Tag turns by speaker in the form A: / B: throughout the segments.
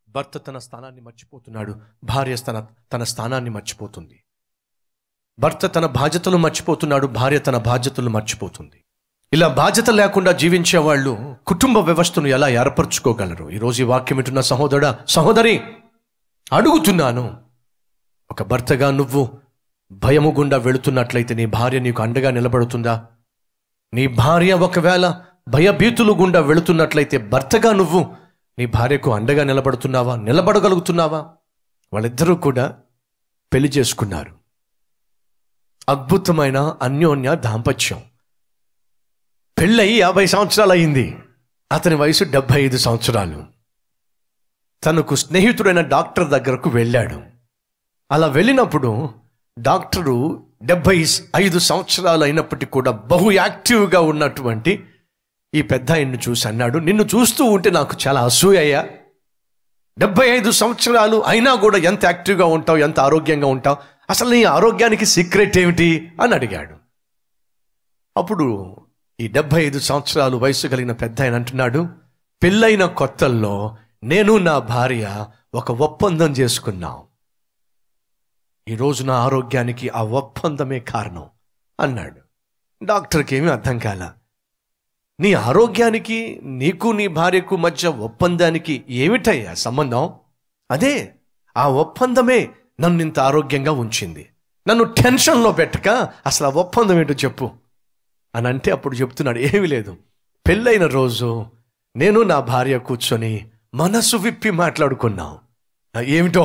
A: భర్త తన స్థానాన్ని మర్చిపోతున్నాడు భార్య తన తన స్థానాన్ని మర్చిపోతుంది భర్త తన బాధ్యతలు మర్చిపోతున్నాడు భార్య తన బాధ్యతలు మర్చిపోతుంది ఇలా బాధ్యత లేకుండా జీవించే వాళ్ళు కుటుంబ వ్యవస్థను ఎలా ఏర్పరచుకోగలరు ఈరోజు ఈ వాక్యం వింటున్న సహోదరుడా సహోదరి అడుగుతున్నాను ఒక భర్తగా నువ్వు భయము గుండా వెళుతున్నట్లయితే నీ భార్య నీకు అండగా నిలబడుతుందా నీ భార్య ఒకవేళ భయభీతులు గుండా వెళుతున్నట్లయితే భర్తగా నువ్వు నీ భార్యకు అండగా నిలబడుతున్నావా నిలబడగలుగుతున్నావా వాళ్ళిద్దరూ కూడా పెళ్లి చేసుకున్నారు అద్భుతమైన అన్యోన్య దాంపత్యం పెళ్ళయి యాభై సంవత్సరాలు అయింది అతని వయసు డెబ్బై ఐదు సంవత్సరాలు తనకు స్నేహితుడైన డాక్టర్ దగ్గరకు వెళ్ళాడు అలా వెళ్ళినప్పుడు డాక్టరు డెబ్బై ఐదు సంవత్సరాలు అయినప్పటికీ కూడా బహు యాక్టివ్గా ఉన్నటువంటి ఈ పెద్ద ఆయన్ని చూసి అన్నాడు నిన్ను చూస్తూ ఉంటే నాకు చాలా అసూయయ్యా డెబ్బై ఐదు సంవత్సరాలు అయినా కూడా ఎంత యాక్టివ్గా ఉంటావు ఎంత ఆరోగ్యంగా ఉంటావు అసలు నీ ఆరోగ్యానికి సీక్రెట్ ఏమిటి అని అడిగాడు అప్పుడు ఈ డెబ్బై ఐదు సంవత్సరాలు వయసు కలిగిన పెద్ద ఆయన అంటున్నాడు పెళ్ళైన కొత్తల్లో నేను నా భార్య ఒక ఒప్పందం చేసుకున్నాం ఈరోజు నా ఆరోగ్యానికి ఆ ఒప్పందమే కారణం అన్నాడు డాక్టర్కి ఏమీ అర్థం కాల నీ ఆరోగ్యానికి నీకు నీ భార్యకు మధ్య ఒప్పందానికి ఏమిటయ్యా సంబంధం అదే ఆ ఒప్పందమే నన్ను ఇంత ఆరోగ్యంగా ఉంచింది నన్ను టెన్షన్లో పెట్టక అసలు ఆ ఒప్పందం ఏంటో చెప్పు అని అంటే అప్పుడు చెప్తున్నాడు ఏమీ లేదు పెళ్ళైన రోజు నేను నా భార్య కూర్చొని మనసు విప్పి మాట్లాడుకున్నాం ఆ, ఏమిటో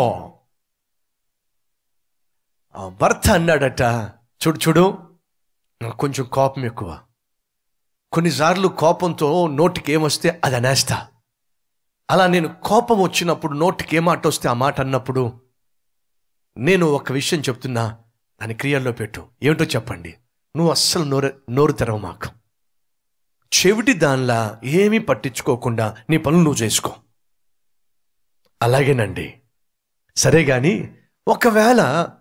A: ఆ భర్త అన్నాడట చూడు చూడు నాకు కొంచెం కోపం ఎక్కువ కొన్నిసార్లు కోపంతో నోటికి ఏమొస్తే అది అనేస్తా అలా నేను కోపం వచ్చినప్పుడు నోటికి ఏ మాట వస్తే ఆ మాట అన్నప్పుడు నేను ఒక విషయం చెప్తున్నా దాని క్రియల్లో పెట్టు ఏమిటో చెప్పండి నువ్వు అస్సలు నోరు నోరు తెరవ మాకు చెవిటి దానిలా ఏమీ పట్టించుకోకుండా నీ పనులు నువ్వు చేసుకో అలాగేనండి సరే గాని ఒకవేళ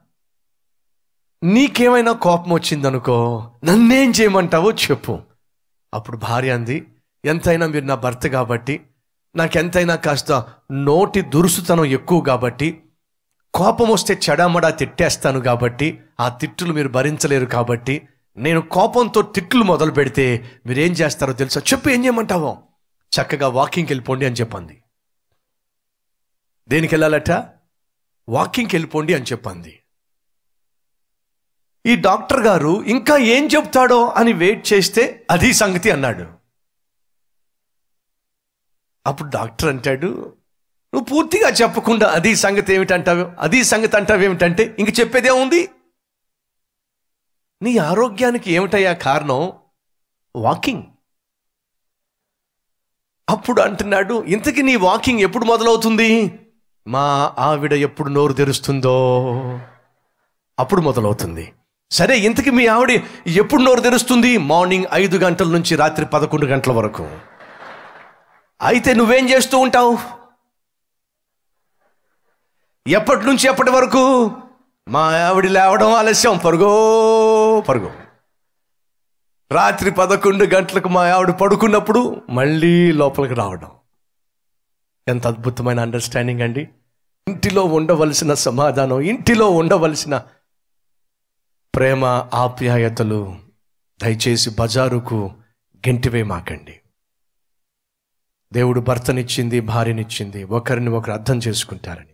A: నీకేమైనా కోపం వచ్చిందనుకో నన్నేం చేయమంటావో చెప్పు అప్పుడు భార్య అంది ఎంతైనా మీరు నా భర్త కాబట్టి నాకెంతైనా కాస్త నోటి దురుసుతనం ఎక్కువ కాబట్టి కోపం వస్తే చెడామడా తిట్టేస్తాను కాబట్టి ఆ తిట్టులు మీరు భరించలేరు కాబట్టి నేను కోపంతో తిట్లు మొదలు పెడితే మీరేం చేస్తారో తెలుసా చెప్పు ఏం చేయమంటావో చక్కగా వాకింగ్కి వెళ్ళిపోండి అని చెప్పింది దేనికి వెళ్ళాలట వాకింగ్కి వెళ్ళిపోండి అని చెప్పింది ఈ డాక్టర్ గారు ఇంకా ఏం చెప్తాడో అని వెయిట్ చేస్తే అది సంగతి అన్నాడు అప్పుడు డాక్టర్ అంటాడు నువ్వు పూర్తిగా చెప్పకుండా అది సంగతి ఏమిటంటావు అది సంగతి అంటావు ఏమిటంటే ఇంక చెప్పేదే ఉంది నీ ఆరోగ్యానికి ఏమిటయ్యా కారణం వాకింగ్ అప్పుడు అంటున్నాడు ఇంతకీ నీ వాకింగ్ ఎప్పుడు మొదలవుతుంది మా ఆవిడ ఎప్పుడు నోరు తెరుస్తుందో అప్పుడు మొదలవుతుంది సరే ఇంతకీ మీ ఆవిడ ఎప్పుడు నోరు తెరుస్తుంది మార్నింగ్ ఐదు గంటల నుంచి రాత్రి పదకొండు గంటల వరకు అయితే నువ్వేం చేస్తూ ఉంటావు ఎప్పటి నుంచి ఎప్పటి వరకు మా ఆవిడ లేవడం ఆలస్యం పరుగో పరుగు రాత్రి పదకొండు గంటలకు మా ఆవిడ పడుకున్నప్పుడు మళ్ళీ లోపలికి రావడం ఎంత అద్భుతమైన అండర్స్టాండింగ్ అండి ఇంటిలో ఉండవలసిన సమాధానం ఇంటిలో ఉండవలసిన ప్రేమ ఆప్యాయతలు దయచేసి బజారుకు గెంటివే మాకండి దేవుడు భర్తనిచ్చింది భార్యనిచ్చింది ఒకరిని ఒకరు అర్థం చేసుకుంటారని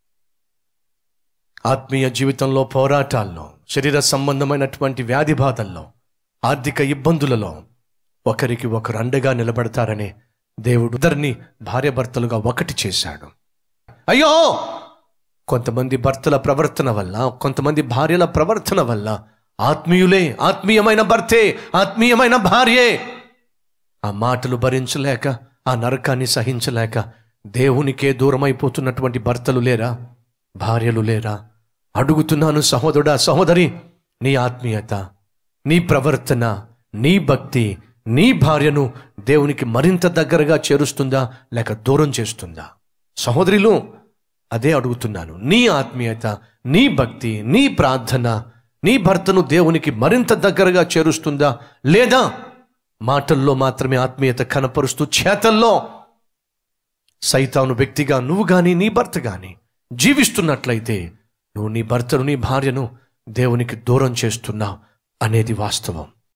A: ఆత్మీయ జీవితంలో పోరాటాల్లో శరీర సంబంధమైనటువంటి వ్యాధి బాధల్లో ఆర్థిక ఇబ్బందులలో ఒకరికి ఒకరు అండగా నిలబడతారని దేవుడు ఇద్దరిని భార్యాభర్తలుగా ఒకటి చేశాడు అయ్యో కొంతమంది భర్తల ప్రవర్తన వల్ల కొంతమంది భార్యల ప్రవర్తన వల్ల ఆత్మీయులే ఆత్మీయమైన భర్తే ఆత్మీయమైన భార్యే ఆ మాటలు భరించలేక ఆ నరకాన్ని సహించలేక దేవునికే దూరమైపోతున్నటువంటి భర్తలు లేరా భార్యలు లేరా అడుగుతున్నాను సహోదరుడా సహోదరి నీ ఆత్మీయత నీ ప్రవర్తన నీ భక్తి నీ భార్యను దేవునికి మరింత దగ్గరగా చేరుస్తుందా లేక దూరం చేస్తుందా సహోదరిలో అదే అడుగుతున్నాను నీ ఆత్మీయత నీ భక్తి నీ ప్రార్థన నీ భర్తను దేవునికి మరింత దగ్గరగా చేరుస్తుందా లేదా మాటల్లో మాత్రమే ఆత్మీయత కనపరుస్తూ చేతల్లో సైతాను వ్యక్తిగా నువ్వు కానీ నీ భర్త కానీ జీవిస్తున్నట్లయితే నువ్వు నీ భర్తను నీ భార్యను దేవునికి దూరం చేస్తున్నావు అనేది వాస్తవం